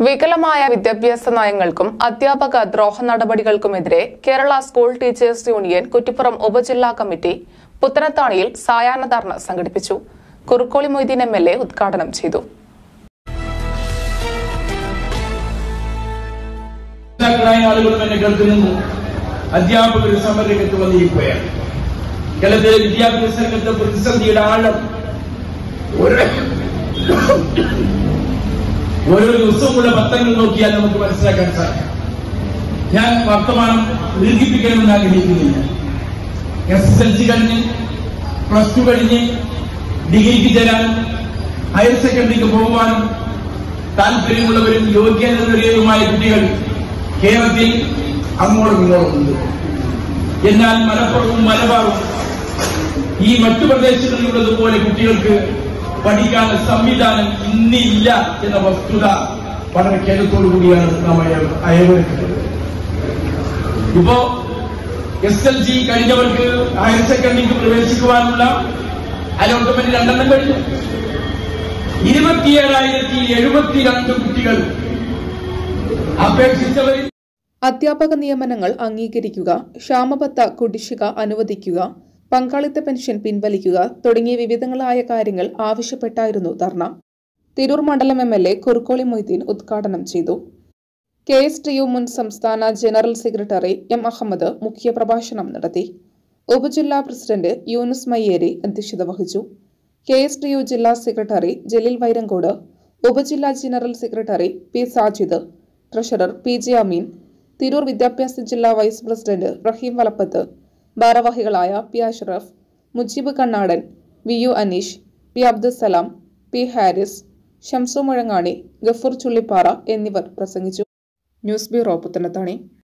വികലമായ വിദ്യാഭ്യാസ നയങ്ങൾക്കും അധ്യാപക ദ്രോഹ നടപടികൾക്കുമെതിരെ Kerala school teachers union Kuttippuram ഉപജില്ലാ കമ്മിറ്റി പുത്തനത്താണിയിൽ സായാഹ്ന ധർണ സംഘടിപ്പിച്ചു Kurukkoli Moideen M L A ഉദ്ഘാടനം ചെയ്തു നേതാക്കളായ ആളുകളും എന്നെ കേൾക്കുന്നുണ്ട് അധ്യാപകർ സമരരംഗത്ത് വന്നിരിക്കുകയാണ് കേരളത്തിലെ വിദ്യാഭ്യാസ രംഗത്തെ പ്രതിസന്ധിയുടെ ആഴം ഓരോ ഓരോ ദിവസവുമുള്ള പത്രങ്ങൾ നോക്കിയാൽ നമുക്ക് മനസ്സിലാക്കാൻ സാധിക്കും ഞാൻ വർത്തമാനം ദീർഘിപ്പിക്കണമെന്ന് ആഗ്രഹിക്കുന്നില്ല എസ് എസ് എൽ സി കഴിഞ്ഞ് പ്ലസ് ടു കഴിഞ്ഞ് ഡിഗ്രിക്ക് ചേരാനും ഹയർ സെക്കൻഡറിക്ക് പോകുവാനും താല്പര്യമുള്ളവരും യോഗ്യതയുമായ കുട്ടികൾ കേരളത്തിൽ അങ്ങോട്ടും ഇങ്ങോട്ടും ഉണ്ട് എന്നാൽ മലപ്പുറവും മലബാറും ഈ മറ്റു പ്രദേശങ്ങളിലുള്ളതുപോലെ കുട്ടികൾക്ക് പഠിക്കാൻ സംവിധാനം ഇന്നില്ല എന്ന വസ്തുത വളരെ കേരളത്തോടു കൂടിയാണ് നാം അയ- അയവിറക്കുന്നത് ഇപ്പോ എസ് എൽ സി കഴിഞ്ഞവർക്ക് ഹയർ സെക്കൻഡറിക്ക് പ്രവേശിക്കുവാനുള്ള അലോട്ട്മെന്റ് രണ്ടെണ്ണം കഴിഞ്ഞു ഇരുപത്തിയേഴായിരത്തി എഴുപത്തിരണ്ട് കുട്ടികൾ അപേക്ഷിച്ചവരിൽ അധ്യാപക നിയമനങ്ങൾ അംഗീകരിക്കുക ക്ഷാമബത്ത കുടിശ്ശിക അനുവദിക്കുക പങ്കാളിത്ത പെൻഷൻ പിൻവലിക്കുക തുടങ്ങിയ വിവിധങ്ങളായ കാര്യങ്ങൾ ആവശ്യപ്പെട്ടായിരുന്നു ധർണ തിരൂർ മണ്ഡലം M L A Kurukkoli Moideen ഉദ്ഘാടനം ചെയ്തു കെ എസ് ടി യു മുൻ സംസ്ഥാന ജനറൽ സെക്രട്ടറി എം അഹമ്മദ് മുഖ്യപ്രഭാഷണം നടത്തി ഉപജില്ലാ പ്രസിഡന്റ് യൂനുസ് മയ്യേരി അധ്യക്ഷത വഹിച്ചു കെ എസ് ടി യു ജില്ലാ സെക്രട്ടറി ജലീൽ വൈരങ്കോട് ഉപജില്ലാ general secretary P Sajid treasurer P J Ameen Tirur വിദ്യാഭ്യാസ ജില്ലാ വൈസ് പ്രസിഡന്റ് റഹീം വലപ്പത്ത് ഭാരവാഹികളായ P Ashraf Mujeeb Kannadan V U Aneesh P Abdussalam P Haris Shamsu മുഴങ്ങാണി ഗഫൂർ ചുള്ളിപ്പാറ എന്നിവർ പ്രസംഗിച്ചു ന്യൂസ് ബ്യൂറോ പുത്തനത്താണി